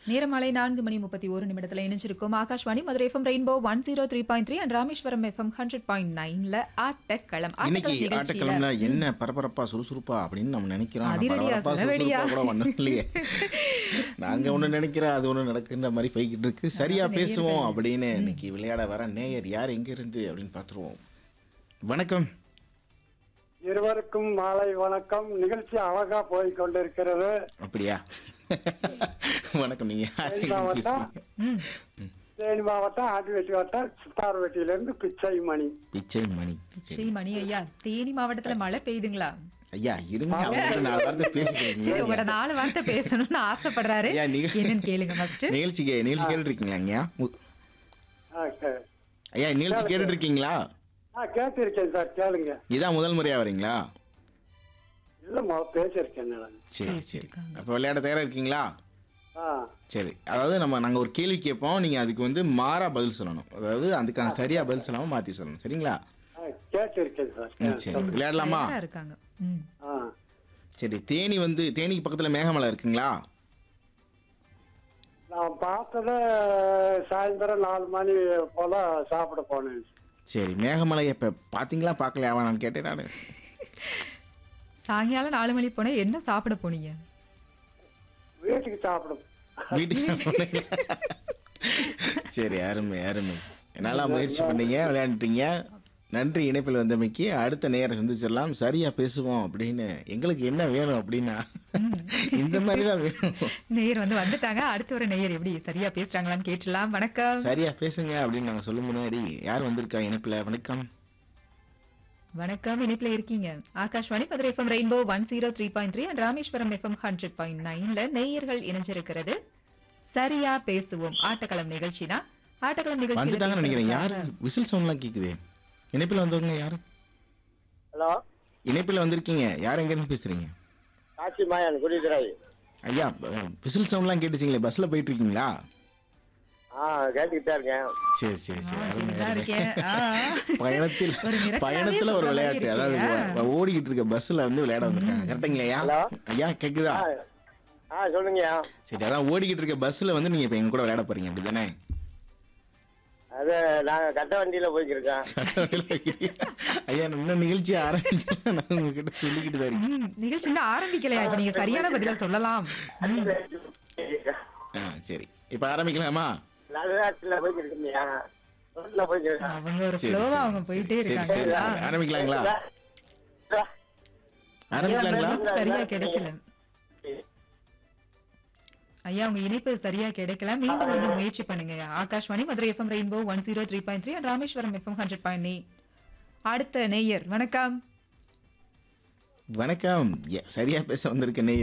நேரமாலை நான்கு மணி முப்பத்தி ஒரு நிமிடத்துல இணைஞ்சிருக்கும் Akashvani Madurai FM rainbow one zero three point three and Rameswaram FM hundred point நைன்ல ஆட்டக்களம் இன்னைக்கு ஆட்டக்களம் நிகழ்ச்சியில ஆட்டக்கிழமைல என்ன பரபரப்பா சுறுசுறுப்பா அப்படின்னு நம்ம நினைக்கிறோம் ஆனா அதிரடியா, பரபரப்பா சரவெடியா. சுறுசுறுப்பா கூட ஒண்ணும் இல்லையே நாங்க ஒண்ணு நினைக்கிறோம் அது ஒண்ணு நடக்குன்ற மாதிரி போய்கிட்டு இருக்கு சரியா அதாவது பேசுவோம் நேயர்கள். அப்படின்னு இன்னைக்கு விளையாட வர நேயர் யார் எங்க இருந்து அப்படின்னு பார்த்துருவோம் வணக்கம் இருவருக்கும் மாலை வணக்கம் நிகழ்ச்சி அழகா போய் கொண்டிருக்கிறது அப்படியா வணக்கம் நீங்க யார் எங்க இருந்து மாவட்டம் பேசுறீங்க? ம் தேனி மாவட்டம் ஆட்டுவெட்டி வட்டம் சித்தார்வெட்டியிலிருந்து பிச்சை மணி பிச்சை மணி பிச்சை ஸ்ரீ மணி ஐயா தேனி மாவட்டத்துல மழை பெய்யுதுங்களா ஐயா இருங்க அவங்க நாலு வார்த்தை சரி பேசிக்கிறீங்க உங்களோட நாலு வார்த்தை பேசணும்னு ஆசைப்படுறாரு ஐயா, நீங்க- என்னன்னு கேளுங்க ஃபர்ஸ்ட் நிகழ்ச்சிக்கு நிகழ்ச்சி கேட்டுட்டு இருக்கீங்களா ஐயா மு- ஆ, கே- ஐயா நிகழ்ச்சி கேட்டுட்டு இருக்கீங்களா ஆ கேட்டிருக்கேன் சார் கேளுங்க இதான் முதல் முறையா வரீங்களா இல்ல மொ- பேசியிருக்கேன் நான் சரி சரி பேசியிருக்காங்க. அப்போ விளையாட தயாரா இருக்கீங்களா ஆ சரி அதாவது நம்ம நாங்கள் ஒரு கேள்வி கேட்போம் நீங்கள் அதுக்கு வந்து மாறா பதில் சொல்லணும் அதாவது அதுக்கான சரியா பதில் சொல்லாமல் மாற்றி சொல்லணும் சரிங்களா ஆ, கேட்டிருக்கேன் சார் ம் சரி விளையாடலாமா தயாரா இருக்காங்க ம் ஆ சரி தேனி வந்து தேனிக்கு பக்கத்தில் மேகமலை இருக்குங்களா நான் பார்த்தத சாயந்தரம் நாலு மணி போல சாப்பிட போனேன் சரி மேகமலை இப்போ பார்த்தீங்களா பார்க்கலையாவா நான் கேட்டேன் நான் சாயங்காலம் நாலு மணி போனா என்ன சாப்பிட போனீங்க வீட்டுக்கு சாப்பிடும் வீட்டுக்கு போனீங்களா? சரி அருமை அருமை நல்லா முயற்சி பண்ணீங்க விளையாண்டுட்டீங்க நன்றி இணைப்பில் வந்தமைக்கு அடுத்த நேரம் சந்திச்சிடலாம் சரியா பேசுவோம் அப்படின்னு எங்களுக்கு என்ன வேணும் அப்படின்னா இந்த மாதிரி தான் வேணும் நேயர் வந்து வந்துட்டாங்க அடுத்து ஒரு நேயர் எப்படி சரியா பேசுறாங்களான்னு கேட்டுலாம் வணக்கம் சரியா பேசுங்க அப்படின்னு நாங்கள் சொல்லும் முன்னாடி யார் வந்திருக்கா இணைப்பில் வணக்கம் வணக்கம் இணைப்புல இருக்கீங்க Akashvani Madurai FM rainbow one zero three point three and Rameswaram FM hundred point நைன்ல நேயர்கள் இணைஞ்சிருக்கிறது சரியா பேசுவோம் ஆட்டக்களம் நிகழ்ச்சி தான் ஆட்டக்களம் வந்துட்டாங்கன்னு நினைக்கிறேன் யார் நிகழ்ச்சி விசில் சவுண்ட்லாம் கேட்குது இணைப்பில் வந்தவங்க யார் ஹலோ இணைப்பில் வந்திருக்கீங்க யார் எங்கேருந்து பேசுறீங்க காசி மாயன் குடிதுறை ஐயா விசில் சவுண்ட்லாம் கேட்டுச்சிங்களே பஸ்ஸில் போயிட்டு இருக்கீங்களா ஆ கேட்டுக்கிட்டே இருக்கேன் சரி சரி சரி அருமை, அருமை. இருக்கேன் ஆ. பயணத்தில் ஒரு மிரட்டலாவே பயணத்துல ஒரு சொல்ற மாதிரி விளையாட்டு அதாவது இருக்கியா? ஓ- ஓடிக்கிட்டு இருக்க பஸ்ல வந்து விளையாட வந்திருக்காங்க கரெக்டுங்களா ஐயா ஹலோ. ஐயா கேக்குதா ஆ சொல்லுங்கய்யா சரி அதான் ஓடிக்கிட்டு இருக்க பஸ்ல வந்து நீங்க இப்ப எங்க கூட விளையாட போறீங்க அப்படிதானே அது நாங்கள் கட்ட வண்டியில் போய்க்கிருக்கோம் ஐயா நான் இன்னும் நிகழ்ச்சி ஆரம்பிக்கல நான் உங்ககிட்ட சொல்லிக்கிட்டு தான் இருக்கேன் ம், நிகழ்ச்சி இன்னும் ஆரம்பிக்கலையா இப்ப நீங்க சரியான பதில சொல்லலாம் ம். ஆ சரி இப்ப ஆரம்பிக்கலாமா நடுராட்டில் போய்க்கிருக்கீங்க ரோட்டில் போய்க்கிருக்கேன் அவங்க ஒரு சரி, ஃப்ளோவா சரி, அவங்க போயிட்டே சரி, இருக்காங்க சரி, சரி. ஆரம்பிக்கலாங்களா ஆரம்பிக்கலாங்களா இணைப்பு சரியா கிடைக்கல ஐயா உங்க இணைப்பு சரியா கிடைக்கல மீண்டும் வந்து முயற்சி பண்ணுங்க Akashvani Madurai FM rainbow one zero three point three Rameswaram FM hundred point அடுத்த நேயர் வணக்கம் வணக்கம் ஏ, சரியா பேச வந்திருக்க